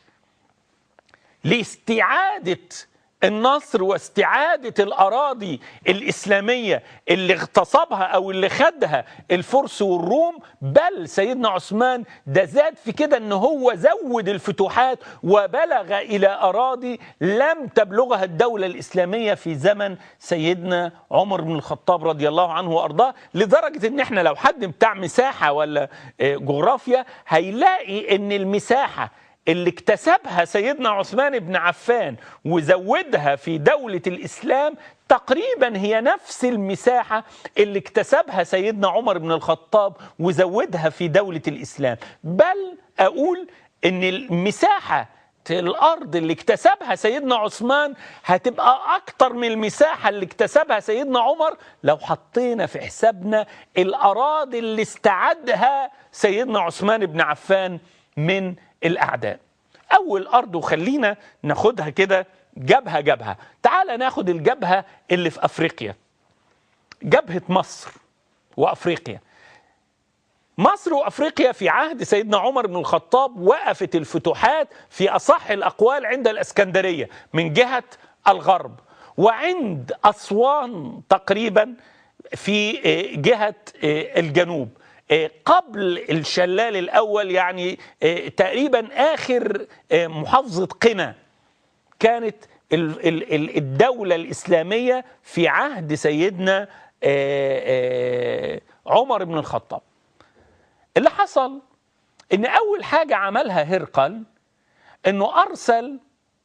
لاستعادة النصر واستعادة الأراضي الإسلامية اللي اغتصبها أو اللي خدها الفرس والروم بل سيدنا عثمان ده زاد في كده أن هو زود الفتوحات وبلغ إلى أراضي لم تبلغها الدولة الإسلامية في زمن سيدنا عمر بن الخطاب رضي الله عنه وأرضاه لدرجة أن احنا لو حد بتاع مساحة ولا آه، جغرافيا هيلاقي أن المساحة اللي اكتسبها سيدنا عثمان بن عفان وزودها في دولة الإسلام تقريبا هي نفس المساحة اللي اكتسبها سيدنا عمر بن الخطاب وزودها في دولة الإسلام بل أقول أن المساحة الأرض اللي اكتسبها سيدنا عثمان هتبقى أكتر من المساحة اللي اكتسبها سيدنا عمر لو حطينا في حسابنا الأراضي اللي استعدها سيدنا عثمان بن عفان من الأعداء أول أرض وخلينا ناخدها كده جبهة جبهة تعال ناخد الجبهة اللي في أفريقيا جبهة مصر وأفريقيا مصر وافريقيا في عهد سيدنا عمر بن الخطاب وقفت الفتوحات في اصح الاقوال عند الاسكندريه من جهه الغرب وعند اسوان تقريبا في آه، جهه آه، الجنوب آه، قبل الشلال الاول يعني آه، تقريبا اخر آه، محافظه قنا كانت ال- ال- ال- الدوله الاسلاميه في عهد سيدنا آه، آه، عمر بن الخطاب اللي حصل ان اول حاجه عملها هرقل انه ارسل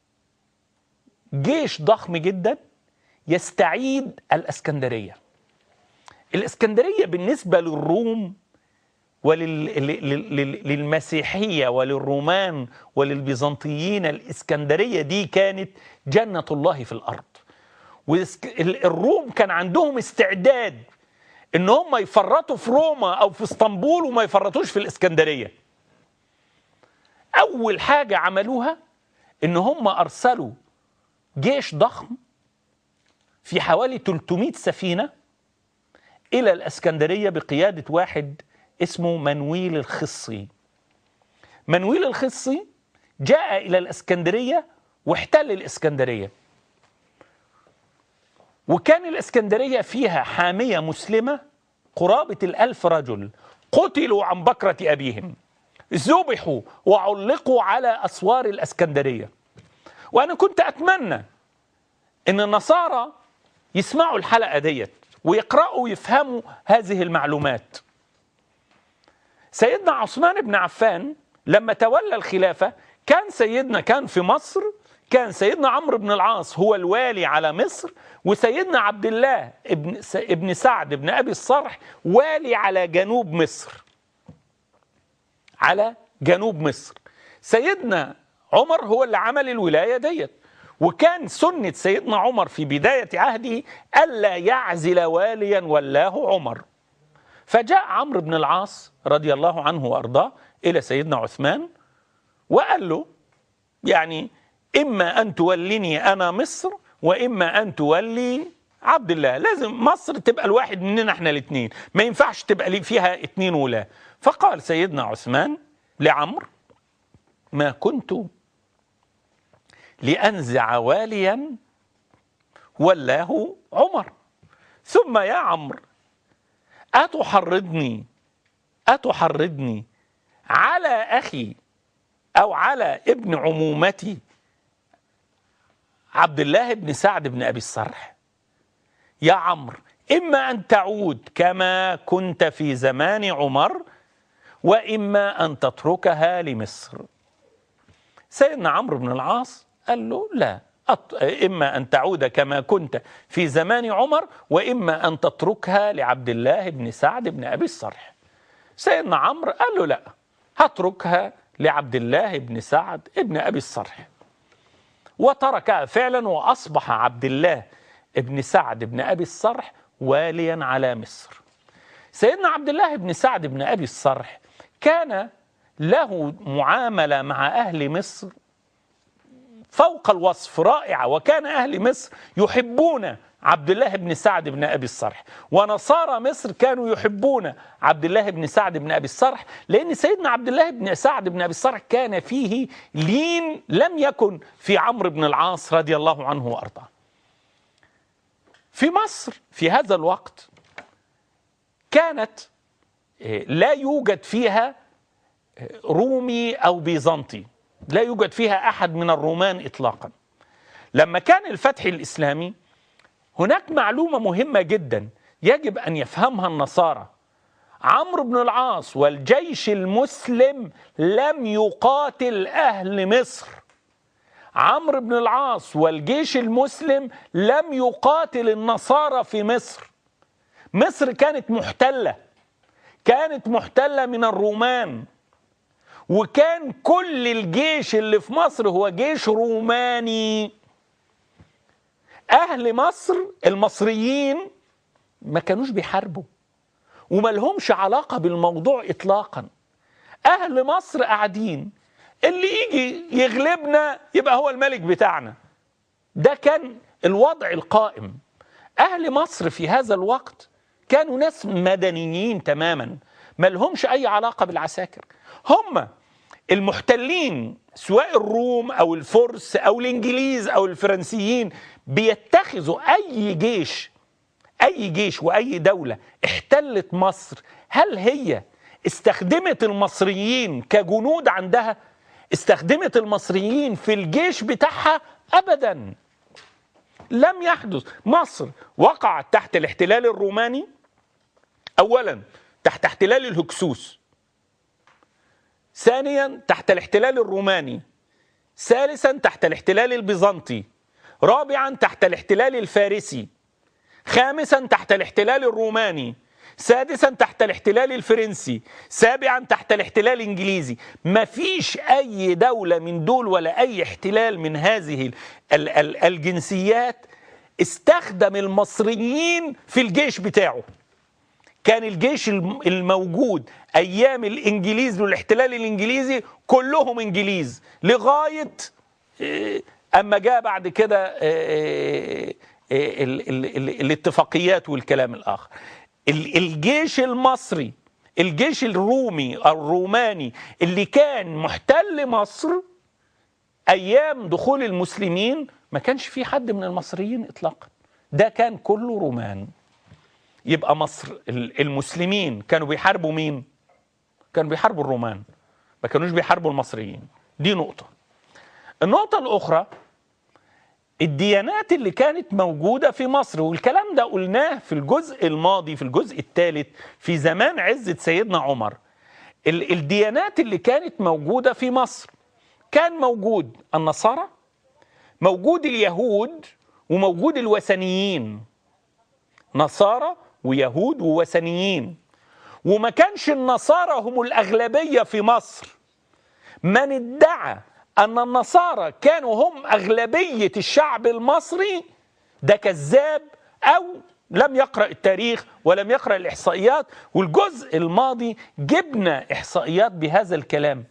جيش ضخم جدا يستعيد الاسكندريه الاسكندريه بالنسبه للروم وللمسيحيه وللرومان وللبيزنطيين الاسكندريه دي كانت جنه الله في الارض والروم كان عندهم استعداد ان هم يفرطوا في روما او في اسطنبول وما يفرطوش في الاسكندريه اول حاجه عملوها ان هم ارسلوا جيش ضخم في حوالي 300 سفينه الى الاسكندريه بقياده واحد اسمه منويل الخصي منويل الخصي جاء الى الاسكندريه واحتل الاسكندريه وكان الاسكندريه فيها حاميه مسلمه قرابه الالف رجل قتلوا عن بكره ابيهم ذبحوا وعلقوا على اسوار الاسكندريه وانا كنت اتمنى ان النصارى يسمعوا الحلقه ديت ويقرأوا ويفهموا هذه المعلومات سيدنا عثمان بن عفان لما تولى الخلافة كان سيدنا كان في مصر كان سيدنا عمرو بن العاص هو الوالي على مصر وسيدنا عبد الله ابن ابن سعد بن ابي الصرح والي على جنوب مصر على جنوب مصر سيدنا عمر هو اللي عمل الولايه ديت وكان سنة سيدنا عمر في بداية عهده ألا يعزل واليا ولاه عمر فجاء عمرو بن العاص رضي الله عنه وأرضاه إلى سيدنا عثمان وقال له يعني إما أن تولني أنا مصر وإما أن تولي عبد الله لازم مصر تبقى الواحد مننا احنا الاثنين ما ينفعش تبقى لي فيها اتنين ولا فقال سيدنا عثمان لعمرو ما كنت لأنزع واليا ولاه عمر ثم يا عمرو أتحرضني أتحرضني على أخي أو على ابن عمومتي عبد الله بن سعد بن أبي الصرح يا عمرو إما أن تعود كما كنت في زمان عمر وإما أن تتركها لمصر سيدنا عمرو بن العاص قال له لا أط... إما أن تعود كما كنت في زمان عمر وإما أن تتركها لعبد الله بن سعد بن أبي الصرح سيدنا عمرو قال له لا هتركها لعبد الله بن سعد بن أبي الصرح وتركها فعلا وأصبح عبد الله بن سعد بن أبي الصرح واليا على مصر سيدنا عبد الله بن سعد بن أبي الصرح كان له معاملة مع أهل مصر فوق الوصف رائعة وكان أهل مصر يحبون عبد الله بن سعد بن أبي الصرح ونصارى مصر كانوا يحبون عبد الله بن سعد بن أبي الصرح لأن سيدنا عبد الله بن سعد بن أبي الصرح كان فيه لين لم يكن في عمرو بن العاص رضي الله عنه وأرضاه في مصر في هذا الوقت كانت لا يوجد فيها رومي أو بيزنطي لا يوجد فيها أحد من الرومان إطلاقا لما كان الفتح الإسلامي هناك معلومة مهمة جدا يجب أن يفهمها النصارى عمرو بن العاص والجيش المسلم لم يقاتل أهل مصر عمرو بن العاص والجيش المسلم لم يقاتل النصارى في مصر مصر كانت محتلة كانت محتلة من الرومان وكان كل الجيش اللي في مصر هو جيش روماني اهل مصر المصريين ما كانوش بيحاربوا وما لهمش علاقه بالموضوع اطلاقا اهل مصر قاعدين اللي يجي يغلبنا يبقى هو الملك بتاعنا ده كان الوضع القائم اهل مصر في هذا الوقت كانوا ناس مدنيين تماما ما لهمش اي علاقه بالعساكر هم المحتلين سواء الروم او الفرس او الانجليز او الفرنسيين بيتخذوا اي جيش اي جيش واي دوله احتلت مصر هل هي استخدمت المصريين كجنود عندها استخدمت المصريين في الجيش بتاعها ابدا لم يحدث مصر وقعت تحت الاحتلال الروماني اولا تحت احتلال الهكسوس ثانيا تحت الاحتلال الروماني ثالثا تحت الاحتلال البيزنطي رابعا تحت الاحتلال الفارسي خامسا تحت الاحتلال الروماني سادسا تحت الاحتلال الفرنسي سابعا تحت الاحتلال الانجليزي ما فيش اي دولة من دول ولا اي احتلال من هذه ال ال الجنسيات استخدم المصريين في الجيش بتاعه كان الجيش الم- الموجود ايام الانجليز والاحتلال الانجليزي كلهم انجليز لغايه آه، اما جاء بعد كده آه، آه، آه، ال- ال- ال- الاتفاقيات والكلام الاخر ال- الجيش المصري الجيش الرومي الروماني اللي كان محتل مصر ايام دخول المسلمين ما كانش في حد من المصريين اطلاقا ده كان كله رومان يبقى مصر ال- المسلمين كانوا بيحاربوا مين كانوا بيحاربوا الرومان ما كانوش بيحاربوا المصريين دي نقطة النقطة الأخرى الديانات اللي كانت موجودة في مصر والكلام ده قلناه في الجزء الماضي في الجزء الثالث في زمان عزة سيدنا عمر ال- الديانات اللي كانت موجودة في مصر كان موجود النصارى موجود اليهود وموجود الوثنيين نصارى ويهود ووثنيين وما كانش النصارى هم الأغلبية في مصر من ادعى أن النصارى كانوا هم أغلبية الشعب المصري ده كذاب أو لم يقرأ التاريخ ولم يقرأ الإحصائيات والجزء الماضي جبنا إحصائيات بهذا الكلام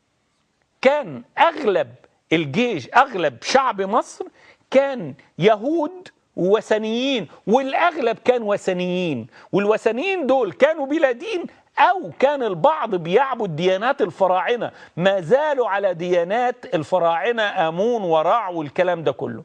كان اغلب الجيش اغلب شعب مصر كان يهود ووثنيين والاغلب كان وثنيين والوثنيين دول كانوا بلا دين او كان البعض بيعبد ديانات الفراعنه ما زالوا على ديانات الفراعنه امون ورع والكلام ده كله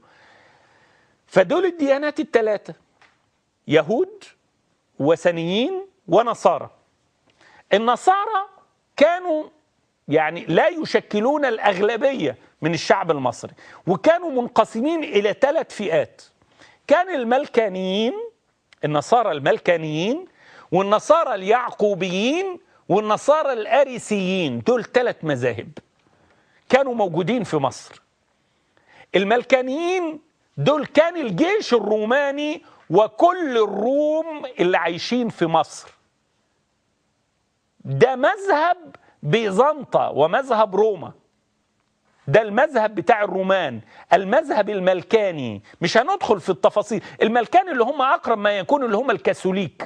فدول الديانات الثلاثه يهود وثنيين ونصارى النصارى كانوا يعني لا يشكلون الأغلبية من الشعب المصري وكانوا منقسمين إلى ثلاث فئات كان الملكانيين النصارى الملكانيين والنصارى اليعقوبيين والنصارى الأريسيين دول ثلاث مذاهب كانوا موجودين في مصر الملكانيين دول كان الجيش الروماني وكل الروم اللي عايشين في مصر ده مذهب بيزنطة ومذهب روما ده المذهب بتاع الرومان المذهب الملكاني مش هندخل في التفاصيل الملكاني اللي هم أقرب ما يكون اللي هم الكاثوليك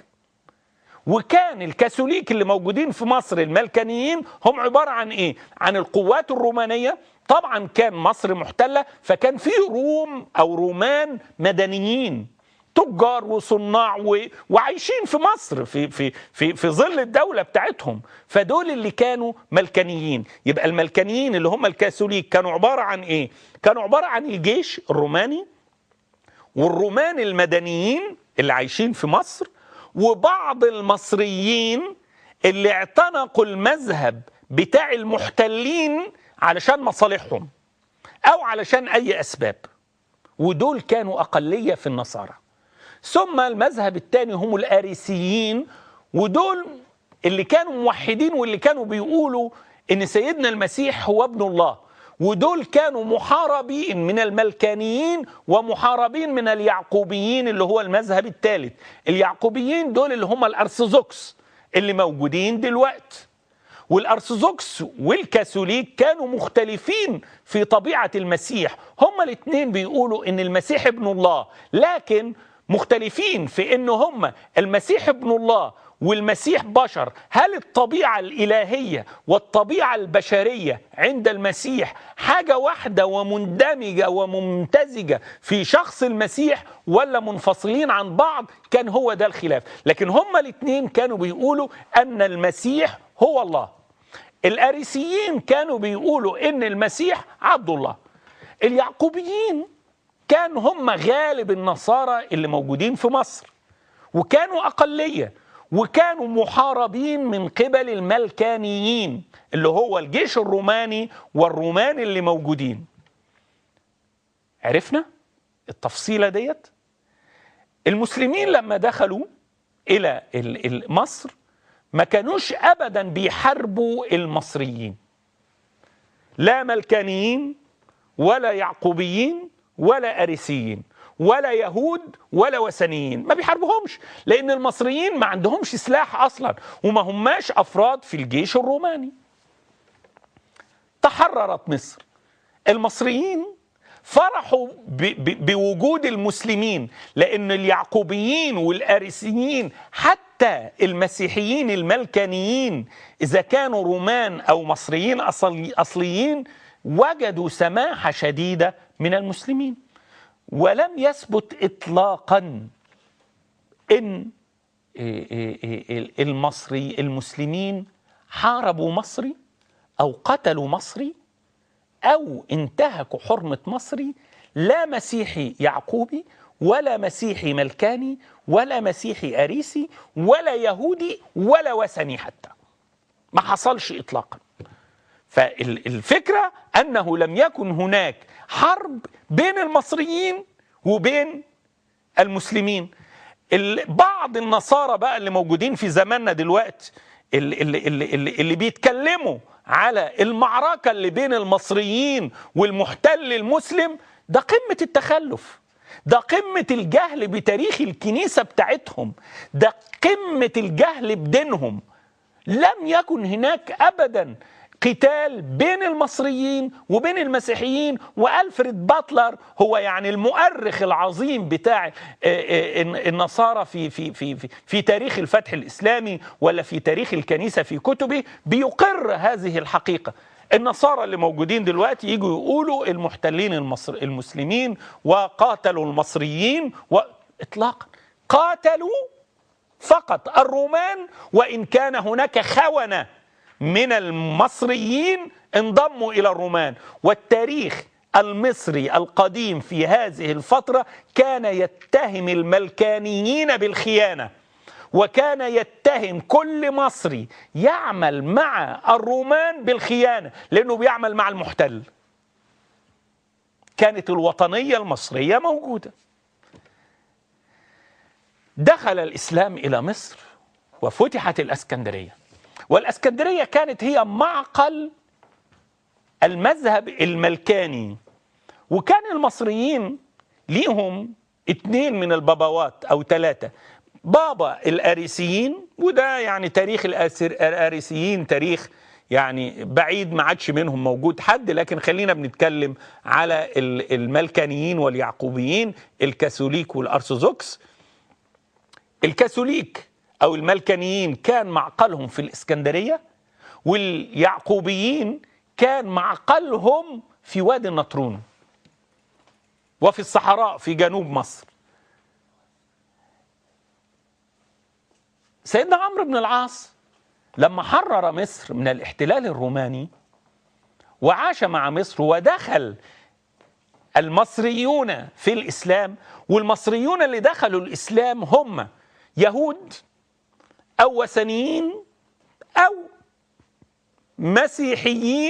وكان الكاثوليك اللي موجودين في مصر الملكانيين هم عبارة عن ايه عن القوات الرومانية طبعا كان مصر محتلة فكان في روم او رومان مدنيين تجار وصناع و... وعايشين في مصر في في في في ظل الدوله بتاعتهم فدول اللي كانوا ملكانيين يبقى الملكانيين اللي هم الكاثوليك كانوا عباره عن ايه كانوا عباره عن الجيش الروماني والرومان المدنيين اللي عايشين في مصر وبعض المصريين اللي اعتنقوا المذهب بتاع المحتلين علشان مصالحهم او علشان اي اسباب ودول كانوا اقليه في النصارى ثم المذهب الثاني هم الاريسيين ودول اللي كانوا موحدين واللي كانوا بيقولوا ان سيدنا المسيح هو ابن الله ودول كانوا محاربين من الملكانيين ومحاربين من اليعقوبيين اللي هو المذهب الثالث اليعقوبيين دول اللي هم الارثوذكس اللي موجودين دلوقتي والارثوذكس والكاثوليك كانوا مختلفين في طبيعه المسيح هما الاثنين بيقولوا ان المسيح ابن الله لكن مختلفين في ان هما المسيح ابن الله والمسيح بشر هل الطبيعه الالهيه والطبيعه البشريه عند المسيح حاجه واحده ومندمجه وممتزجه في شخص المسيح ولا منفصلين عن بعض كان هو ده الخلاف لكن هما الاثنين كانوا بيقولوا ان المسيح هو الله الاريسيين كانوا بيقولوا ان المسيح عبد الله اليعقوبيين كان هم غالب النصارى اللي موجودين في مصر وكانوا اقليه وكانوا محاربين من قبل الملكانيين اللي هو الجيش الروماني والرومان اللي موجودين عرفنا التفصيله ديت المسلمين لما دخلوا الى ال- ال- مصر ما كانوش ابدا بيحاربوا المصريين لا ملكانيين ولا يعقوبيين ولا اريسيين ولا يهود ولا وثنيين ما بيحاربوهمش لان المصريين ما عندهمش سلاح اصلا وما هماش افراد في الجيش الروماني تحررت مصر المصريين فرحوا ب- ب- بوجود المسلمين لأن اليعقوبيين والأريسيين حتى المسيحيين الملكانيين إذا كانوا رومان أو مصريين أصلي- أصليين وجدوا سماحة شديدة من المسلمين ولم يثبت إطلاقا إن إيه إيه إيه المصري المسلمين حاربوا مصري أو قتلوا مصري أو انتهكوا حرمة مصري لا مسيحي يعقوبي ولا مسيحي ملكاني ولا مسيحي أريسي ولا يهودي ولا وثني حتى ما حصلش إطلاقا فالفكرة أنه لم يكن هناك حرب بين المصريين وبين المسلمين ال- بعض النصارى بقى اللي موجودين في زماننا دلوقتي اللي, اللي, اللي, اللي, اللي بيتكلموا على المعركة اللي بين المصريين والمحتل المسلم ده قمة التخلف ده قمة الجهل بتاريخ الكنيسة بتاعتهم ده قمة الجهل بدينهم لم يكن هناك ابدا قتال بين المصريين وبين المسيحيين والفريد باتلر هو يعني المؤرخ العظيم بتاع آه، آه، النصارى في في في في, في تاريخ الفتح الاسلامي ولا في تاريخ الكنيسه في كتبه بيقر هذه الحقيقه النصارى اللي موجودين دلوقتي يجوا يقولوا المحتلين المصر المسلمين وقاتلوا المصريين واطلاقا قاتلوا فقط الرومان وان كان هناك خونه من المصريين انضموا الى الرومان والتاريخ المصري القديم في هذه الفتره كان يتهم الملكانيين بالخيانه وكان يتهم كل مصري يعمل مع الرومان بالخيانه لانه بيعمل مع المحتل كانت الوطنيه المصريه موجوده دخل الاسلام الى مصر وفتحت الاسكندريه والاسكندريه كانت هي معقل المذهب الملكاني وكان المصريين ليهم اتنين من البابوات او ثلاثه بابا الاريسيين وده يعني تاريخ الأسر- الاريسيين تاريخ يعني بعيد ما عادش منهم موجود حد لكن خلينا بنتكلم على ال- الملكانيين واليعقوبيين الكاثوليك والارثوذكس الكاثوليك او الملكانيين كان معقلهم في الاسكندريه واليعقوبيين كان معقلهم في وادي النطرون وفي الصحراء في جنوب مصر سيدنا عمرو بن العاص لما حرر مصر من الاحتلال الروماني وعاش مع مصر ودخل المصريون في الاسلام والمصريون اللي دخلوا الاسلام هم يهود او وثنيين او مسيحيين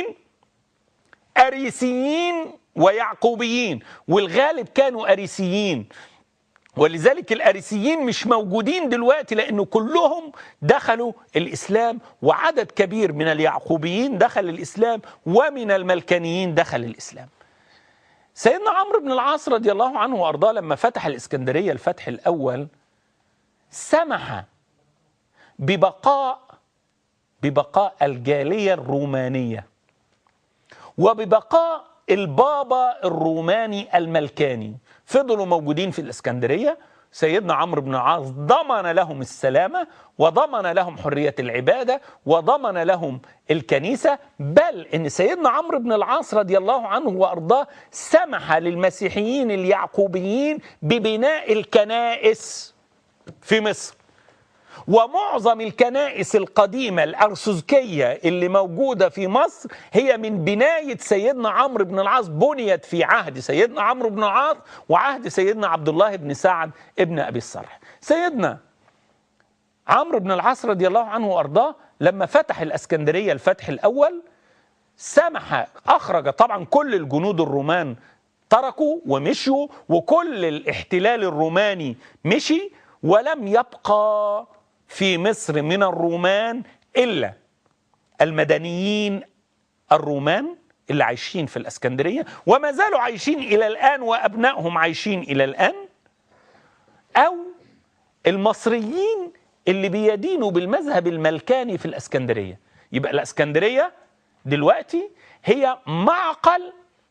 اريسيين ويعقوبيين والغالب كانوا اريسيين ولذلك الاريسيين مش موجودين دلوقتي لانه كلهم دخلوا الاسلام وعدد كبير من اليعقوبيين دخل الاسلام ومن الملكانيين دخل الاسلام سيدنا عمرو بن العاص رضي الله عنه وارضاه لما فتح الاسكندريه الفتح الاول سمح ببقاء ببقاء الجاليه الرومانيه وببقاء البابا الروماني الملكاني فضلوا موجودين في الاسكندريه سيدنا عمرو بن العاص ضمن لهم السلامه وضمن لهم حريه العباده وضمن لهم الكنيسه بل ان سيدنا عمرو بن العاص رضي الله عنه وارضاه سمح للمسيحيين اليعقوبيين ببناء الكنائس في مصر ومعظم الكنائس القديمة الأرثوذكية اللي موجودة في مصر هي من بناية سيدنا عمرو بن العاص بنيت في عهد سيدنا عمرو بن العاص وعهد سيدنا عبد الله بن سعد ابن أبي الصرح سيدنا عمرو بن العاص رضي الله عنه وأرضاه لما فتح الأسكندرية الفتح الأول سمح أخرج طبعا كل الجنود الرومان تركوا ومشوا وكل الاحتلال الروماني مشي ولم يبقى في مصر من الرومان الا المدنيين الرومان اللي عايشين في الاسكندريه وما زالوا عايشين الى الان وابنائهم عايشين الى الان او المصريين اللي بيدينوا بالمذهب الملكاني في الاسكندريه يبقى الاسكندريه دلوقتي هي معقل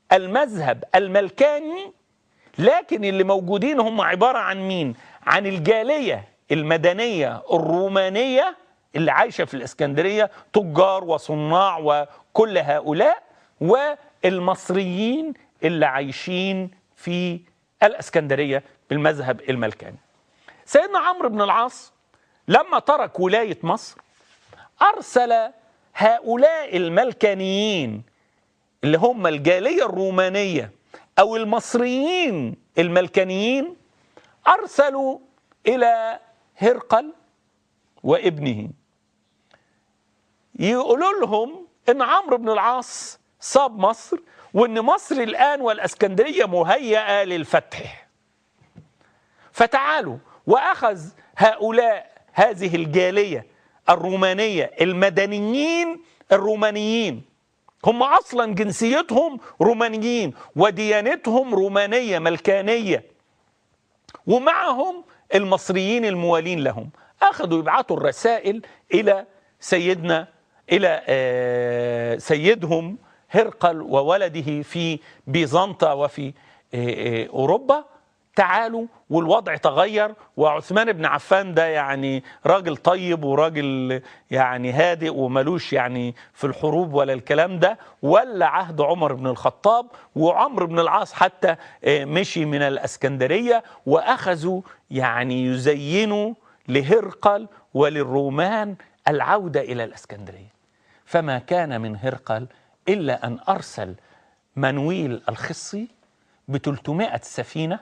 المذهب الملكاني لكن اللي موجودين هم عبارة عن مين عن الجالية المدنية الرومانية اللي عايشة في الإسكندرية تجار وصناع وكل هؤلاء والمصريين اللي عايشين في الإسكندرية بالمذهب الملكاني سيدنا عمرو بن العاص لما ترك ولاية مصر أرسل هؤلاء الملكانيين اللي هم الجالية الرومانية أو المصريين الملكانيين أرسلوا إلى هرقل وابنه يقولوا لهم إن عمرو بن العاص صاب مصر وإن مصر الآن والأسكندرية مهيئة للفتح فتعالوا وأخذ هؤلاء هذه الجالية الرومانية المدنيين الرومانيين هم أصلا جنسيتهم رومانيين وديانتهم رومانية ملكانية ومعهم المصريين الموالين لهم أخذوا يبعثوا الرسائل إلى سيدنا إلى آه، سيدهم هرقل وولده في بيزنطة وفي آه، آه، أوروبا تعالوا والوضع تغير وعثمان بن عفان ده يعني راجل طيب وراجل يعني هادئ وملوش يعني في الحروب ولا الكلام ده ولا عهد عمر بن الخطاب وعمرو بن العاص حتى آه، مشي من الاسكندريه واخذوا يعني يزينوا لهرقل وللرومان العوده الى الاسكندريه فما كان من هرقل الا ان ارسل منويل الخصي ب 300 سفينه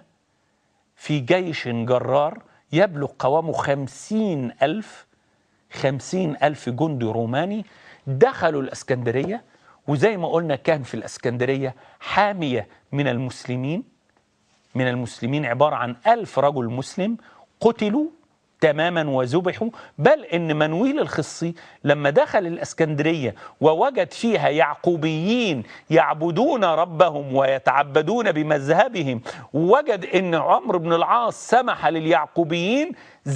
في جيش جرار يبلغ قوامه خمسين ألف خمسين ألف جندي روماني دخلوا الأسكندرية وزي ما قلنا كان في الأسكندرية حامية من المسلمين من المسلمين عبارة عن ألف رجل مسلم قتلوا تماما وذبحوا بل ان منويل الخصي لما دخل الاسكندريه ووجد فيها يعقوبيين يعبدون ربهم ويتعبدون بمذهبهم وجد ان عمرو بن العاص سمح لليعقوبيين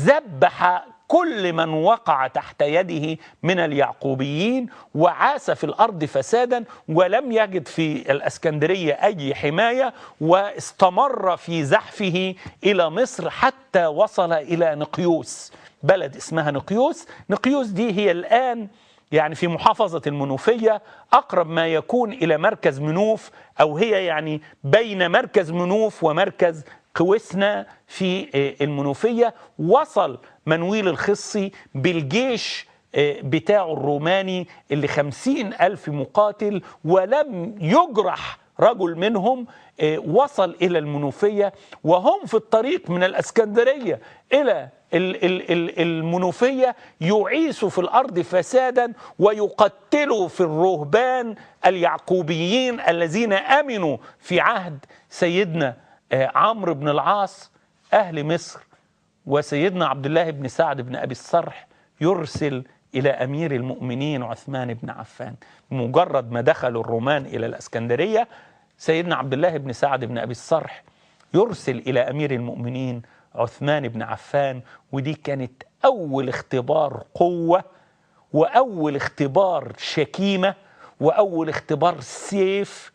ذبح كل من وقع تحت يده من اليعقوبيين وعاس في الارض فسادا ولم يجد في الاسكندريه اي حمايه واستمر في زحفه الى مصر حتى وصل الى نقيوس بلد اسمها نقيوس نقيوس دي هي الان يعني في محافظة المنوفية أقرب ما يكون إلى مركز منوف أو هي يعني بين مركز منوف ومركز قوسنا في آه، المنوفية وصل منويل الخصي بالجيش آه، بتاعه الروماني اللي خمسين ألف مقاتل ولم يجرح رجل منهم آه، وصل إلى المنوفية وهم في الطريق من الأسكندرية إلى ال- ال- ال- المنوفية يعيسوا في الأرض فسادا ويقتلوا في الرهبان اليعقوبيين الذين أمنوا في عهد سيدنا آه، عمرو بن العاص أهل مصر وسيدنا عبد الله بن سعد بن أبي الصرح يرسل إلى أمير المؤمنين عثمان بن عفان مجرد ما دخلوا الرومان إلى الأسكندرية سيدنا عبد الله بن سعد بن أبي الصرح يرسل إلى أمير المؤمنين عثمان بن عفان ودي كانت أول اختبار قوة وأول اختبار شكيمة وأول اختبار سيف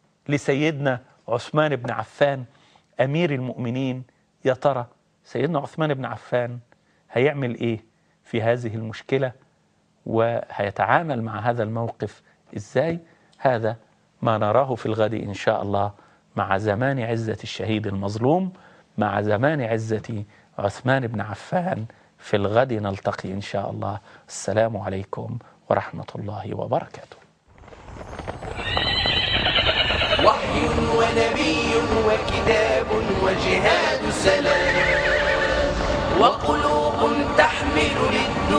لسيدنا عثمان بن عفان امير المؤمنين يا ترى سيدنا عثمان بن عفان هيعمل ايه في هذه المشكله وهيتعامل مع هذا الموقف ازاي هذا ما نراه في الغد ان شاء الله مع زمان عزه الشهيد المظلوم مع زمان عزه عثمان بن عفان في الغد نلتقي ان شاء الله السلام عليكم ورحمه الله وبركاته وحي ونبي وكتاب وجهاد سلام وقلوب تحمل للدنيا